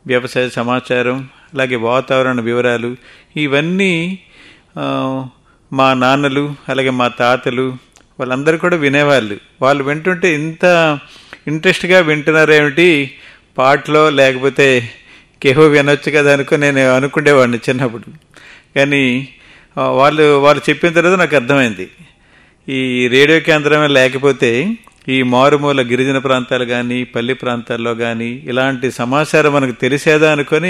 వ్యవసాయ సమాచారం అలాగే వాతావరణ వివరాలు ఇవన్నీ ఆ, మా నాన్నలు అలాగే మా తాతలు వాళ్ళందరూ కూడా వినేవాళ్ళు వాళ్ళు వింటుంటే ఇంత ఇంట్రెస్ట్గా వింటున్నారేమిటి పాటలో లేకపోతే కేహో వినొచ్చు కదా అనుకుని నేను అనుకునేవాడిని చిన్నప్పుడు కానీ ఆ, వాళ్ళు వాళ్ళు చెప్పిన తర్వాత నాకు అర్థమైంది ఈ రేడియో కేంద్రమే లేకపోతే ఈ మారుమూల గిరిజన ప్రాంతాలు కానీ పల్లి ప్రాంతాల్లో కానీ ఇలాంటి సమాచారం మనకు తెలిసేదా అనుకొని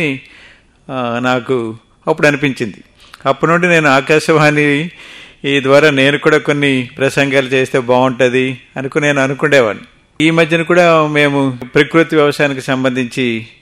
ఆ, నాకు అప్పుడు అనిపించింది అప్పటి నుండి నేను ఆకాశవాణి ఈ ద్వారా నేను కూడా కొన్ని ప్రసంగాలు చేస్తే బాగుంటుంది అనుకుని నేను అనుకునేవాడిని ఈ మధ్యన కూడా మేము ప్రకృతి వ్యవసాయానికి సంబంధించి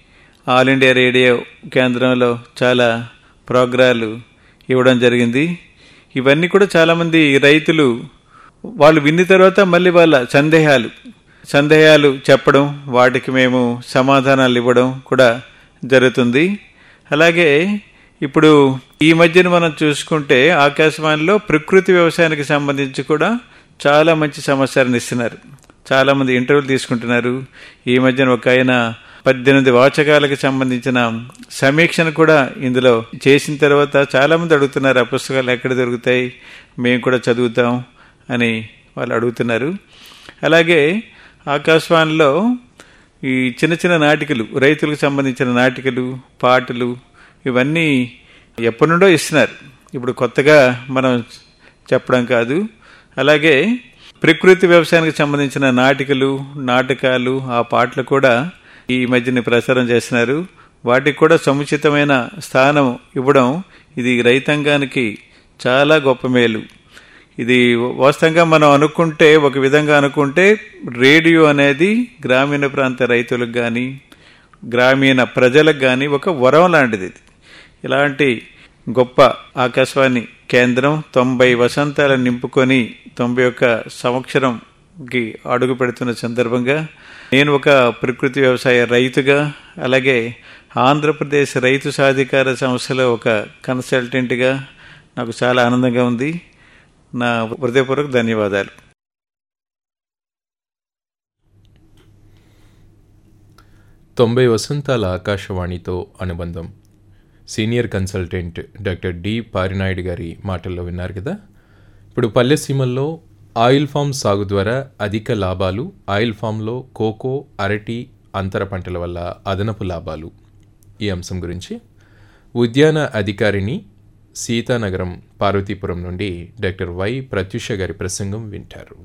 ఆల్ ఇండియా రేడియో కేంద్రంలో చాలా ప్రోగ్రాలు ఇవ్వడం జరిగింది ఇవన్నీ కూడా చాలామంది రైతులు వాళ్ళు విన్న తర్వాత మళ్ళీ వాళ్ళ సందేహాలు సందేహాలు చెప్పడం వాటికి మేము సమాధానాలు ఇవ్వడం కూడా జరుగుతుంది అలాగే ఇప్పుడు ఈ మధ్యన మనం చూసుకుంటే ఆకాశవాణిలో ప్రకృతి వ్యవసాయానికి సంబంధించి కూడా చాలా మంచి సమాచారాన్ని ఇస్తున్నారు చాలా మంది ఇంటర్వ్యూలు తీసుకుంటున్నారు ఈ మధ్యన ఒక ఆయన పద్దెనిమిది వాచకాలకు సంబంధించిన సమీక్షను కూడా ఇందులో చేసిన తర్వాత చాలా మంది అడుగుతున్నారు ఆ పుస్తకాలు ఎక్కడ దొరుకుతాయి మేము కూడా చదువుతాం అని వాళ్ళు అడుగుతున్నారు అలాగే ఆకాశవాణిలో ఈ చిన్న చిన్న నాటికలు రైతులకు సంబంధించిన నాటికలు పాటలు ఇవన్నీ ఎప్పటి నుండో ఇస్తున్నారు ఇప్పుడు కొత్తగా మనం చెప్పడం కాదు అలాగే ప్రకృతి వ్యవసాయానికి సంబంధించిన నాటికలు నాటకాలు ఆ పాటలు కూడా ఈ మధ్యన ప్రచారం చేస్తున్నారు వాటికి కూడా సముచితమైన స్థానం ఇవ్వడం ఇది రైతాంగానికి చాలా గొప్ప మేలు ఇది వాస్తవంగా మనం అనుకుంటే ఒక విధంగా అనుకుంటే రేడియో అనేది గ్రామీణ ప్రాంత రైతులకు కానీ గ్రామీణ ప్రజలకు కానీ ఒక వరం లాంటిది ఇది ఇలాంటి గొప్ప ఆకాశవాణి కేంద్రం తొంభై వసంతాలను నింపుకొని తొంభై ఒక్క సంవత్సరంకి అడుగు పెడుతున్న సందర్భంగా నేను ఒక ప్రకృతి వ్యవసాయ రైతుగా అలాగే ఆంధ్రప్రదేశ్ రైతు సాధికార సంస్థలో ఒక కన్సల్టెంట్గా నాకు చాలా ఆనందంగా ఉంది నా హృదయపూర్వక ధన్యవాదాలు తొంభై వసంతాల ఆకాశవాణితో అనుబంధం senior consultant doctor D Parinaidu గారి మాటల్లో విన్నారు కదా ఇప్పుడు పల్లెసీమల్లో ఆయిల్ ఫామ్ సాగు ద్వారా అధిక లాభాలు ఆయిల్ ఫామ్లో కోకో అరటి అంతర పంటల వల్ల అదనపు లాభాలు ఈ అంశం గురించి ఉద్యాన అధికారిని సీతానగరం పార్వతీపురం నుండి డాక్టర్ వై ప్రత్యుష గారి ప్రసంగం వింటారు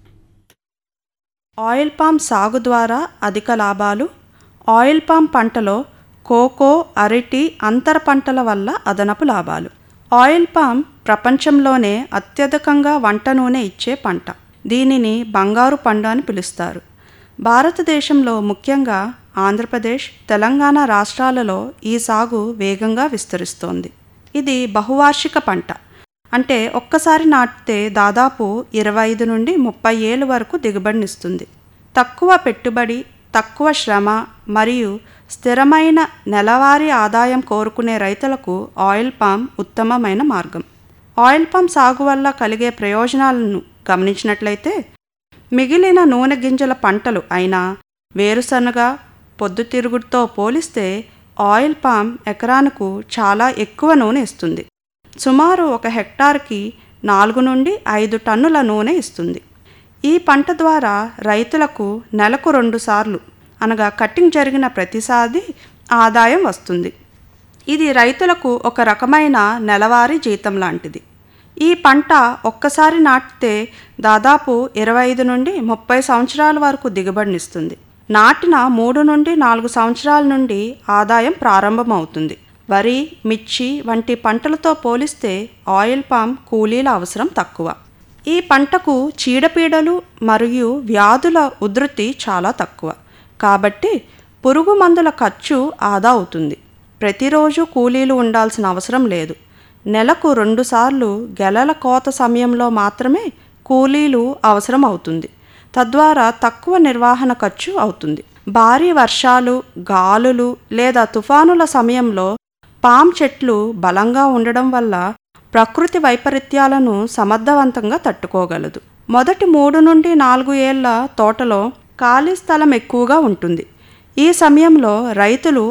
ఆయిల్ పామ్ సాగు ద్వారా అధిక లాభాలు ఆయిల్ పామ్ పంటలో కోకో అరటి అంతర పంటల వల్ల అదనపు లాభాలు ఆయిల్ పామ్ ప్రపంచంలోనే అత్యధికంగా వంట నూనె ఇచ్చే పంట దీనిని బంగారు పండు అని పిలుస్తారు భారతదేశంలో ముఖ్యంగా ఆంధ్రప్రదేశ్ తెలంగాణ రాష్ట్రాలలో ఈ సాగు వేగంగా విస్తరిస్తోంది ఇది బహువార్షిక పంట అంటే ఒక్కసారి నాటితే దాదాపు ఇరవై ఐదు నుండి ముప్పై ఏళ్ళ వరకు దిగుబడినిస్తుంది తక్కువ పెట్టుబడి తక్కువ శ్రమ మరియు స్థిరమైన నెలవారీ ఆదాయం కోరుకునే రైతులకు ఆయిల్ పామ్ ఉత్తమమైన మార్గం ఆయిల్ పామ్ సాగు వల్ల కలిగే ప్రయోజనాలను గమనించినట్లయితే మిగిలిన నూనె గింజల పంటలు అయిన వేరుశనగ పొద్దుతిరుగుడుతో పోలిస్తే ఆయిల్ పామ్ ఎకరానికి చాలా ఎక్కువ నూనె ఇస్తుంది సుమారు ఒక హెక్టార్కి నాలుగు నుండి ఐదు టన్నుల నూనె ఇస్తుంది ఈ పంట ద్వారా రైతులకు నెలకు రెండు సార్లు అనగా కట్టింగ్ జరిగిన ప్రతిసారి ఆదాయం వస్తుంది ఇది రైతులకు ఒక రకమైన నెలవారీ జీతం లాంటిది ఈ పంట ఒక్కసారి నాటితే దాదాపు ఇరవై ఐదు నుండి ముప్పై సంవత్సరాల వరకు దిగుబడినిస్తుంది నాటిన మూడు నుండి నాలుగు సంవత్సరాల నుండి ఆదాయం ప్రారంభమవుతుంది వరి మిర్చి వంటి పంటలతో పోలిస్తే ఆయిల్ పామ్ కూలీల అవసరం తక్కువ ఈ పంటకు చీడపీడలు మరియు వ్యాధుల ఉధృతి చాలా తక్కువ కాబట్టి పురుగు మందుల ఖర్చు ఆదా అవుతుంది ప్రతిరోజు కూలీలు ఉండాల్సిన అవసరం లేదు నెలకు రెండుసార్లు గెలల కోత సమయంలో మాత్రమే కూలీలు అవసరం అవుతుంది తద్వారా తక్కువ నిర్వహణ ఖర్చు అవుతుంది భారీ వర్షాలు గాలులు లేదా తుఫానుల సమయంలో పామ్ చెట్లు బలంగా ఉండడం వల్ల ప్రకృతి వైపరీత్యాలను సమర్థవంతంగా తట్టుకోగలదు మొదటి మూడు నుండి నాలుగు ఏళ్ల తోటలో ఖాళీ స్థలం ఎక్కువగా ఉంటుంది ఈ సమయంలో రైతులు